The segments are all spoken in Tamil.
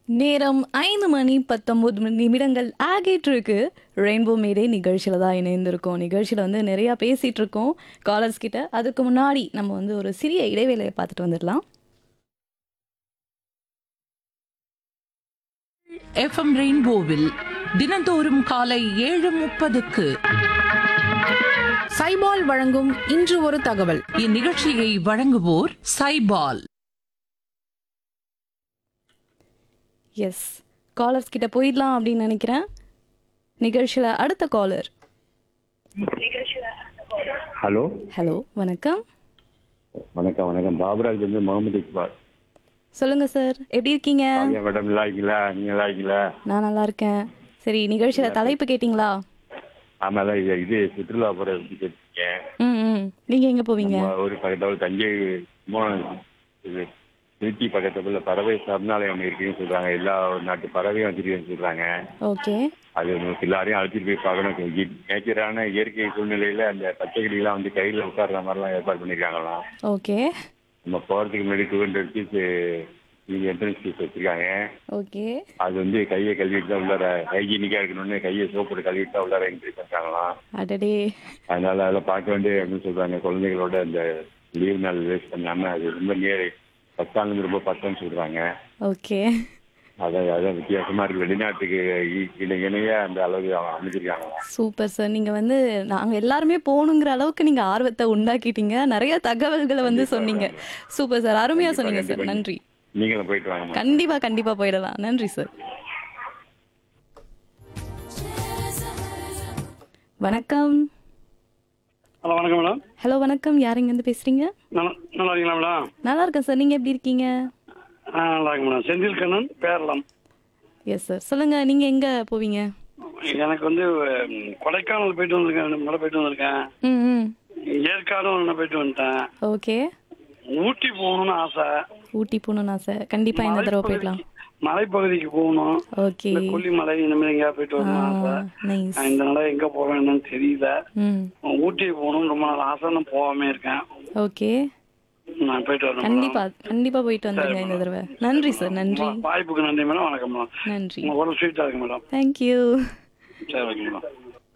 நேரம் ஐந்து மணி பத்தொன்பது நிமிடங்கள் ஆகிட்டு இருக்கு ரெயின்போ மேடே நிகழ்ச்சியில் தான் இணைந்திருக்கோம் நிகழ்ச்சியில் வந்து நிறையா பேசிகிட்டு இருக்கோம் காலர்ஸ் கிட்ட அதுக்கு முன்னாடி நம்ம வந்து ஒரு சிறிய இடைவேளையை பார்த்துட்டு வந்துடலாம் எஃப்எம் ரெயின்போவில் தினந்தோறும் காலை ஏழு முப்பதுக்கு சைபால் வழங்கும் இன்று ஒரு தகவல் இந்நிகழ்ச்சியை வழங்குவோர் சைபால் எஸ் காலர்ஸ் கிட்ட போயிடலாம் அப்படின்னு நினைக்கிறேன் நிகழ்ச்சியில் அடுத்த காலர் ஹலோ ஹலோ வணக்கம் வணக்கம் வணக்கம் பாபராஜ் வந்து முகமது இக்பால் சொல்லுங்க சார் எப்படி இருக்கீங்க ஐயா மேடம் நல்லா இருக்கீங்களா நீங்க நல்லா இருக்கீங்களா நான் நல்லா இருக்கேன் சரி நிகழ்ச்சியில் தலைப்பு கேட்டிங்களா ஆமாம் தான் இது இது சுற்றுலா போகிற பற்றி கேட்டிருக்கேன் ம் ம் நீங்கள் எங்கே போவீங்க நம்ம ஒரு பக்கத்தில் தஞ்சை கும்பகோணம் இது திருச்சி பக்கத்துல பறவை சரணாலயம் இருக்குன்னு சொல்றாங்க எல்லா நாட்டு பறவையும் வச்சிருக்கேன்னு சொல்றாங்க ஓகே அது உங்களுக்கு எல்லாரையும் அழைச்சிட்டு போய் பார்க்கணும் நேச்சரான இயற்கை சூழ்நிலையில அந்த பச்சைக்கிளிலாம் வந்து கையில் உட்கார்ற மாதிரிலாம் ஏற்பாடு பண்ணியிருக்காங்களாம் ஓகே நம்ம போகிறதுக்கு முன்னாடி டூ ஹண்ட்ரட் ஃபீஸ் நீங்கள் என்ட்ரன்ஸ் ஃபீஸ் வச்சிருக்காங்க ஓகே அது வந்து கையை கழுவிட்டு தான் உள்ளார ஹைஜீனிக்கா இருக்கணும்னு கையை சோப்பு கழுவிட்டு தான் உள்ளார என்ட்ரி பண்றாங்களாம் அடடே அதனால அதெல்லாம் பார்க்க வேண்டிய அப்படின்னு சொல்றாங்க குழந்தைகளோட இந்த லீவ் நாள் வேஸ்ட் பண்ணாம அது ரொம்ப நியர் பத்தாண்டு ரொம்ப பத்தம்னு சொல்றாங்க ஓகே அதை அதான் வித்தியாசமா இருக்கு வெளிநாட்டுக்கு இ- இணை- இணையா அந்த அளவுக்கு அமைச்சிருக்காங்களாம் சூப்பர் சார் நீங்க வந்து நாங்க எல்லாருமே போகணுங்கிற அளவுக்கு நீங்க ஆர்வத்தை உண்டாக்கிட்டீங்க நிறைய தகவல்களை வந்து சொன்னீங்க சூப்பர் சார் அருமையா சொன்னீங்க சார் நன்றி நீங்களும் போயிட்டு வாங்க கண்டிப்பா கண்டிப்பா போயிடலாம் நன்றி சார் வணக்கம் ஹலோ வணக்கம் மேடம் ஹலோ வணக்கம் யாருங்க இருந்து பேசுறீங்க நல்லா நல்லா இருக்கீங்களா மேடம் நல்லா இருக்கேன் சார் நீங்க எப்படி இருக்கீங்க ஆ நல்லா இருக்கு மேடம் செந்தில் கண்ணன் பேரலாம் எஸ் சார் சொல்லுங்க நீங்க எங்க போவீங்க எனக்கு வந்து ம், கொடைக்கானல் போயிட்டு வந்திருக்கேன் மலை போயிட்டு வந்திருக்கேன் ம் ம் ஏற்காடும் ஒன்று போயிட்டு வந்துட்டேன் ஓகே ஊட்டி போகணும்னு ஆசை ஊட்டி போகணும்னா சார் கண்டிப்பா இந்த தடவை போயிடலாம் மலைப்பகுதிக்கு போகணும் ஓகே இந்த கொல்லிமலை இந்த மாதிரி எங்கேயா போயிட்டு வரணும் ஆசை நைஸ் நான் இந்த நாள எங்க போவேன் என்னன்னு தெரியல ம் ஊட்டி போகணும்னு ரொம்ப நாள் ஆசை நான் போகாம இருக்கேன் ஓகே நான் போயிட்டு வரேன் கண்டிப்பா கண்டிப்பா போயிட்டு வந்துருங்க இந்த தடவை நன்றி சார் நன்றி மேடம். வாய்ப்புக்கு நன்றி மேடம் வணக்கம் மேடம் நன்றி உங்க ஒரு ஸ்வீட்டா இருக்கு மேடம் தேங்க்யூ சரி ஓகே மேடம்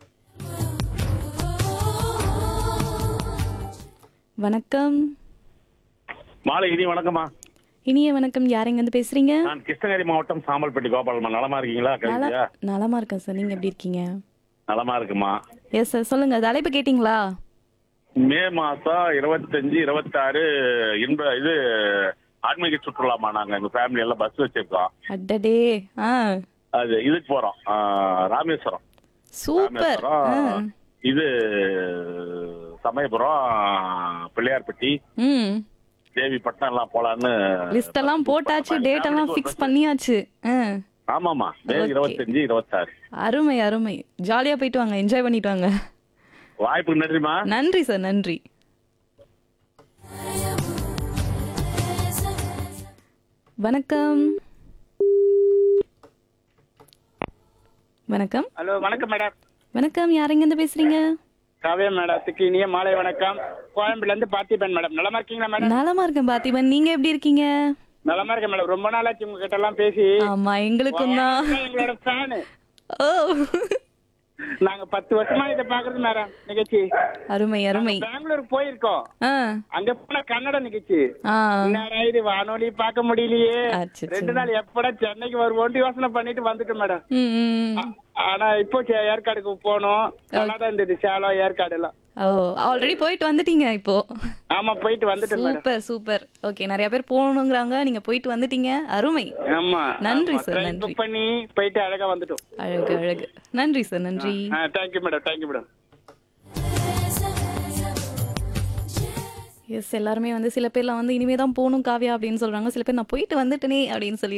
வணக்கம் மாலை இனி வணக்கம்மா இனிய வணக்கம் யாரெங்க வந்து பேசுறீங்க நான் கிருஷ்ணகிரி மாவட்டம் சாம்பல்பட்டி கோபாலம்மா நலமா இருக்கீங்களா நல கவிதையா நலமா இருக்கேன் சார் நீங்க எப்படி இருக்கீங்க நலமா இருக்குமா எஸ் சார் சொல்லுங்க தலைப்பு கேட்டிங்களா மே மாசம் இருபத்தஞ்சு இருபத்தாறு இன்ப இது ஆன்மீக சுற்றுலாமா நாங்க எங்க ஃபேமிலி எல்லாம் பஸ் வச்சிருக்கோம் அடடே ஆ அது இதுக்கு போறோம் ஆ, ராமேஸ்வரம் சூப்பர் ஆ. ராமேஸ்வரம் இது சமயபுரம் பிள்ளையார்பட்டி ம் தேவிப்பட்டினம் எல்லாம் போலான்னு லிஸ்ட் எல்லாம் போட்டாச்சு டேட் எல்லாம் ஃபிக்ஸ் பண்ணியாச்சு ஆ ஆமாமா மே Okay. இருபத்தஞ்சு இருபத்தாறு அருமை அருமை ஜாலியா போயிட்டு வாங்க என்ஜாய் பண்ணிட்டு வாங்க வாய்ப்புக்கு நன்றிமா நன்றி சார் நன்றி வணக்கம் வணக்கம் ஹலோ வணக்கம் மேடம் வணக்கம் யாரெங்க இருந்து பேசுறீங்க காவியா மேடத்துக்கு இனிய மாலை வணக்கம் கோயம்புல இருந்து பார்த்திபன் மேடம் நலமா இருக்கீங்களா மேடம் நலமா இருக்கேன் பார்த்திபன் நீங்க எப்படி இருக்கீங்க நலமா இருக்கேன் மேடம் ரொம்ப நாளாச்சு உங்ககிட்ட எல்லாம் பேசி ஆமா எங்களுக்கும் தான் எங்களோட ஃபேனு ஓ நாங்க பத்து வருஷமா இதை பாக்குறது மேடம் நிகழ்ச்சி அருமை அருமை பெங்களூர் போயிருக்கோம் ஆ அங்க போன கன்னட நிகழ்ச்சி ஆ என்னடா இது வானொலி பார்க்க முடியலையே அச்சச்சோ. ரெண்டு நாள் எப்படா சென்னைக்கு வருவோம்னு யோசனை பண்ணிட்டு வந்துட்டோம் மேடம் ம், ம். ஆனா இப்போ சே- ஏற்காடுக்கு போனோம் நல்லாதான் இருந்தது சேலம் ஏற்காடு எல்லாம் ஓ ஆல்ரெடி போயிட்டு வந்துட்டீங்க இப்போ ஆமா போயிட்டு வந்துட்டேன் மேடம் சூப்பர் சூப்பர் ஓகே நிறைய பேர் போகணுங்கிறாங்க நீங்க போயிட்டு வந்துட்டீங்க அருமை ஆமா நன்றி ஆமா. சார், train நன்றி. book பண்ணி போயிட்டு அழகா வந்துட்டோம் அழகு அழகு நன்றி சார் நன்றி thank you madam thank you madam yes எல்லாருமே வந்து சில பேர்லாம் வந்து இனிமே தான் போகணும் காவியா அப்படின்னு சொல்றாங்க சில பேர் நான் போயிட்டு வந்துட்டேனே அப்படின்னு சொல்லி